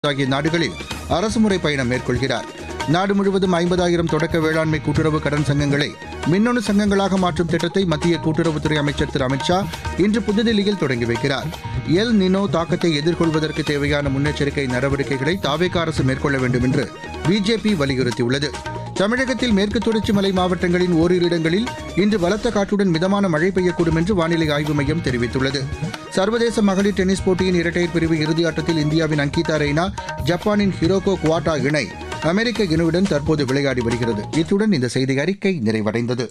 ஆகிய நாடுகளில் அரசுமுறை பயணம் மேற்கொள்கிறார் நாடு முழுவதும் ஐம்பதாயிரம் தொடக்க வேளாண்மை கூட்டுறவு கடன் சங்கங்களை மின்னணு சங்கங்களாக மாற்றும் திட்டத்தை மத்திய கூட்டுறவுத்துறை அமைச்சர் திரு அமித்ஷா இன்று புதுதில்லியில் தொடங்கி வைக்கிறார் எல் நினோ தாக்கத்தை எதிர்கொள்வதற்கு தேவையான முன்னெச்சரிக்கை நடவடிக்கைகளை தாவேக அரசு மேற்கொள்ள வேண்டும் என்று பிஜேபி வலியுறுத்தியுள்ளது தமிழகத்தில் மேற்கு தொடர்ச்சி மலை மாவட்டங்களின் ஓரிரு இடங்களில் இன்று பலத்த காற்றுடன் மிதமான மழை பெய்யக்கூடும் என்று வானிலை ஆய்வு மையம் தெரிவித்துள்ளது சர்வதேச மகளிர் டென்னிஸ் போட்டியின் இரட்டையர் பிரிவு இறுதியாட்டத்தில் இந்தியாவின் அங்கிதா ரெய்னா ஜப்பானின் ஹிரோகோ குவாட்டா இணை அமெரிக்க இணுவுடன் தற்போது விளையாடி வருகிறது இத்துடன் இந்த செய்தி அறிக்கை நிறைவடைந்தது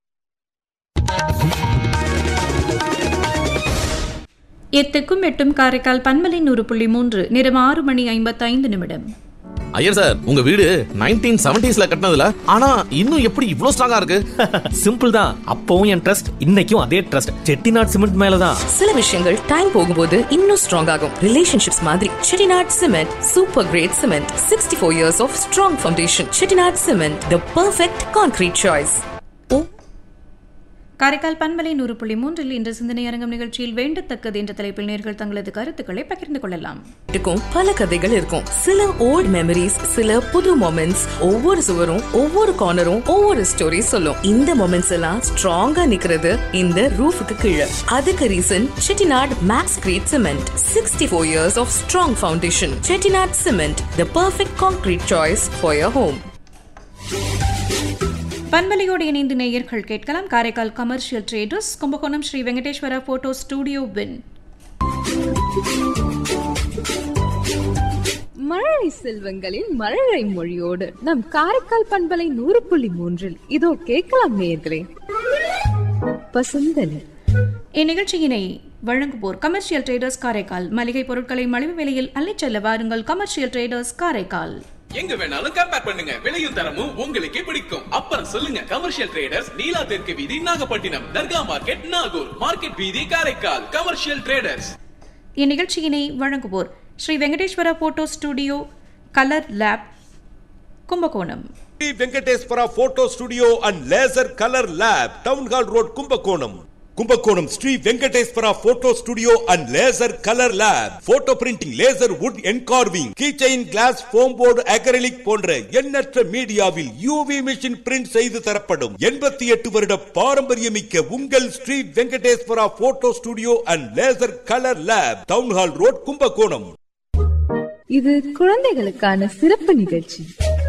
எத்துக்கும் எட்டும் காரைக்கால் பன்மலை நூறு புள்ளி மூன்று நிறம் ஆறு மணி ஐம்பத்தைந்து நிமிடம் ஐயர் சார் உங்க வீடு நைன்டீன் செவன்டிஸ்ல கட்டினதுல ஆனா இன்னும் எப்படி இவ்ளோ ஸ்ட்ராங்கா இருக்கு சிம்பிள் தான் அப்பவும் என் ட்ரஸ்ட் இன்னைக்கும் அதே ட்ரஸ்ட் செட்டிநாட் சிமெண்ட் மேலதான் சில விஷயங்கள் டைம் போகும்போது இன்னும் ஸ்ட்ராங் ஆகும் ரிலேஷன்ஷிப்ஸ் மாதிரி Chettinad cement super great cement sixty four years of strong foundation Chettinad cement the perfect concrete choice Karaikal Panmalai நூறு புள்ளி மூன்றில் இன்று சிந்தனை அரங்கம் நிகழ்ச்சியில் வேண்டத்தக்கது என்ற தலைப்பில் நேர்கள் தங்களது கருத்துக்களை பகிர்ந்து கொள்ளலாம் இருக்கும் பல கதைகள் இருக்கும் சில ஓல்ட் மெமரிஸ் சில புது மொமெண்ட்ஸ் ஒவ்வொரு சுவரும் ஒவ்வொரு கார்னரும் ஒவ்வொரு ஸ்டோரி சொல்லும் இந்த மொமெண்ட்ஸ் எல்லாம் ஸ்ட்ராங்கா நிக்கிறது இந்த ரூஃபுக்கு கீழே அதுக்கு reason Chettinad max great cement sixty four years of strong foundation Chettinad cement the perfect concrete choice for your home பன்மலையோடு இணைந்து நேயர்கள் கேட்கலாம் Karaikal commercial traders Kumbakonam Sri Venkateswara photo studio வின் மழலை செல்வங்களின் மழலை மொழியோடு நம் காரைக்கால் பண்பலை நூறு புள்ளி மூன்றில் இதோ கேட்கலாம் நேயர்களே பசுந்தனி இந்நிகழ்ச்சியினை வழங்குவோர் கமர்ஷியல் ட்ரேடர்ஸ் காரைக்கால் மளிகை பொருட்களை மலிவு விலையில் அள்ளிச் செல்ல வாருங்கள் கமர்ஷியல் ட்ரேடர்ஸ் காரைக்கால் எங்க வேணாலும் கம்பேர் பண்ணுங்க விலையும் தரமும் உங்களுக்கே பிடிக்கும் அப்புறம் சொல்லுங்க கமர்ஷியல் ட்ரேடர்ஸ் நீலா தெற்கு வீதி நாகப்பட்டினம் தர்கா மார்க்கெட் நாகூர் மார்க்கெட் வீதி காரைக்கால் கமர்ஷியல் ட்ரேடர்ஸ் இந்நிகழ்ச்சியினை வழங்குவோர் Sri Venkateswara photo studio colour lab Kumbakonam Sri Venkateswara photo studio and laser colour lab town hall road Kumbakonam Kumbakonam Sri Venkateswara photo studio and laser colour lab photo printing laser wood engraving keychain glass foam board acrylic போன்ற எண்ணற்ற மீடியாவில் UV machine print செய்து தரப்படும் எண்பத்தி எட்டு வருட பாரம்பரியமிக்க உங்கள் Sri Venkateswara photo studio and laser colour lab town hall road Kumbakonam இது குழந்தைகளுக்கான சிறப்பு நிகழ்ச்சி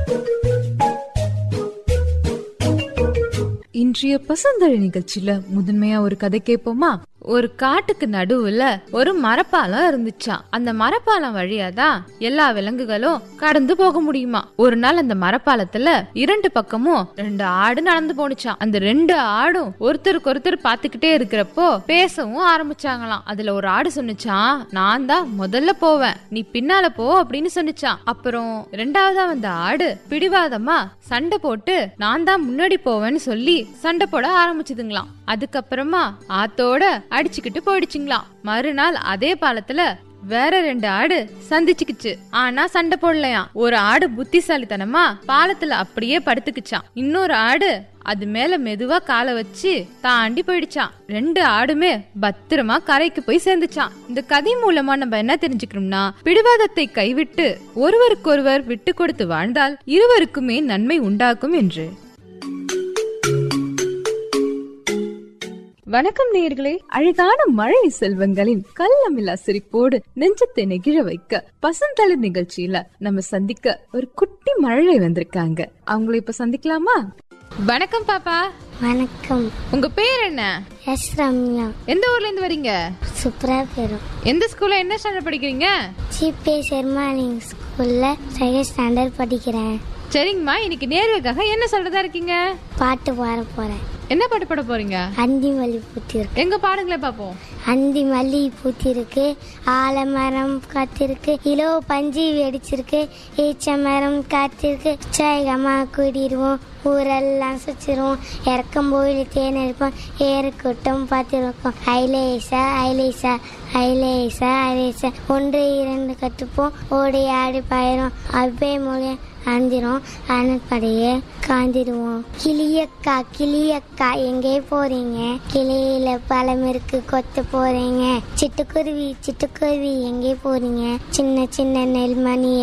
இன்றைய பசந்தழி நிகழ்ச்சியில முதன்மையா ஒரு கதை கேட்போமா ஒரு காட்டுக்கு நடுவுல ஒரு மரப்பாலம் இருந்துச்சாம் அந்த மரப்பாலம் வழியா தான் எல்லா விலங்குகளும் கடந்து போக முடியுமா ஒரு நாள் அந்த மரப்பாலத்துல இரண்டு பக்கமும் ரெண்டு ஆடு நடந்து போனுச்சாம் அந்த ரெண்டு ஆடும் ஒருத்தருக்கு ஒருத்தர் பாத்துக்கிட்டே இருக்கிறப்போ பேசவும் ஆரம்பிச்சாங்களாம் அதுல ஒரு ஆடு சொன்னுச்சான் நான் தான் முதல்ல போவேன் நீ பின்னால போ அப்படின்னு சொன்னுச்சான் அப்புறம் ரெண்டாவதா வந்த ஆடு பிடிவாதமா சண்டை போட்டு நான் தான் முன்னாடி போவேன்னு சொல்லி சண்டை போட ஆரம்பிச்சுதுங்களாம் அதுக்கப்புறமா ஆத்தோட அடிச்சுக்கிட்டு போயிடுச்சுங்களாம் மறுநாள் அதே பாலத்துல வேற ரெண்டு ஆடு சந்திச்சுக்குச்சு ஆனா சண்டை போடலையாம் ஒரு ஆடு புத்திசாலித்தனமா பாலத்துல அப்படியே படுத்துக்குச்சான் இன்னொரு ஆடு அது மேல மெதுவா காலை வச்சு தாண்டி போயிடுச்சான் ரெண்டு ஆடுமே பத்திரமா கரைக்கு போய் சேர்ந்துச்சான் இந்த கதை மூலமா நம்ம என்ன தெரிஞ்சுக்கணும்னா பிடிவாதத்தை கைவிட்டு ஒருவருக்கொருவர் விட்டு கொடுத்து வாழ்ந்தால் இருவருக்குமே நன்மை உண்டாக்கும் என்று வணக்கம் நேயர்களே அழகான மழை செல்வங்களின் கள்ளமில்லா சிரிப்போடு நெஞ்சத்தை நெகிழ வைக்க பசந்தளிர் நிகழ்ச்சியில நம்ம சந்திக்க ஒரு குட்டி மழலை வந்திருக்காங்க அவங்கள இப்ப சந்திக்கலாமா வணக்கம் பாப்பா வணக்கம் உங்க பேர் என்ன எஸ் ரம்யா எந்த ஊர்ல இருந்து வரீங்க சூப்பரா பேரும் எந்த ஸ்கூல்ல என்ன ஸ்டாண்டர்ட் படிக்கிறீங்க ஜிபே ஷெர்மாலிங் ஸ்கூல்ல செகண்ட் ஸ்டாண்டர்ட் படிக்கிறேன் சரிங்கம்மா இன்னைக்கு நேர்வுக்காக என்ன சொல்றதா இருக்கீங்க பாட்டு பாட போறேன் என்ன பாட்டு பாட போறீங்க அந்தி மல்லி பூத்தி இருக்கு எங்க பாடுங்களே பாப்போம் அந்தி மல்லி பூத்தி இருக்கு ஆலமரம் காத்திருக்கு இலோ பஞ்சு வெடிச்சிருக்கு ஈச்ச மரம் காத்திருக்கு உற்சாகமா கூடிடுவோம் ஊரெல்லாம் சுச்சிருவோம் இறக்கம் போயில் தேன் எடுப்போம் ஏறு கூட்டம் பார்த்துருக்கோம் ஐலேசா ஐலேசா ஐலேசா ஐலேசா ஒன்று இரண்டு கற்றுப்போம் ஓடி ஆடி பாயிரும் அவ்வே மொழி அஞ்சிரும் அனப்படையே காந்திடுவோம் கிளியக்கா கிளியக்கா எங்கே போறீங்க கிளியில பழம் இருக்கு கொத்த போறீங்க சிட்டுக்குருவி சிட்டுக்குருவி எங்கே போறீங்க சின்ன சின்ன நெல்மணி